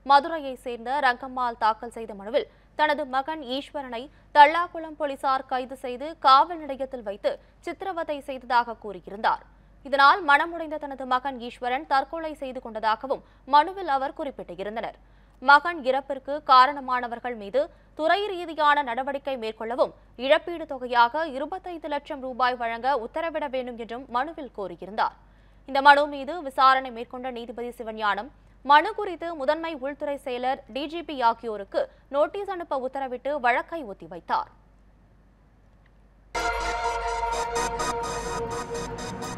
மதுரையை சேர்ந்த ரங்கம்மாள் தாக்கல் செய்த மனுவில் தனது மகன் ஈஸ்வரனை தல்லாக்குளம் போலீசார் கைது செய்து காவல் நிலையத்தில் வைத்து சித்திரவதை செய்ததாக கூறியிருந்தார் இதனால் மனமுடைந்த தனது மகன் ஈஸ்வரன் தற்கொலை செய்து கொண்டதாகவும் மனுவில் அவர் குறிப்பிட்டிருந்தனர் மகன் இறப்பிற்கு காரணமானவர்கள் மீது துறை ரீதியான நடவடிக்கை மேற்கொள்ளவும் இழப்பீடு தொகையாக இருபத்தைந்து லட்சம் ரூபாய் வழங்க உத்தரவிட வேண்டும் என்றும் மனுவில் கோரியிருந்தார் இந்த மனு மீது விசாரணை மேற்கொண்ட நீதிபதி சிவஞானம் மனு குறித்து முதன்மை உள்துறை செயலர் டிஜிபி ஆகியோருக்கு நோட்டீஸ் அனுப்ப உத்தரவிட்டு வழக்கை ஒத்திவைத்தார்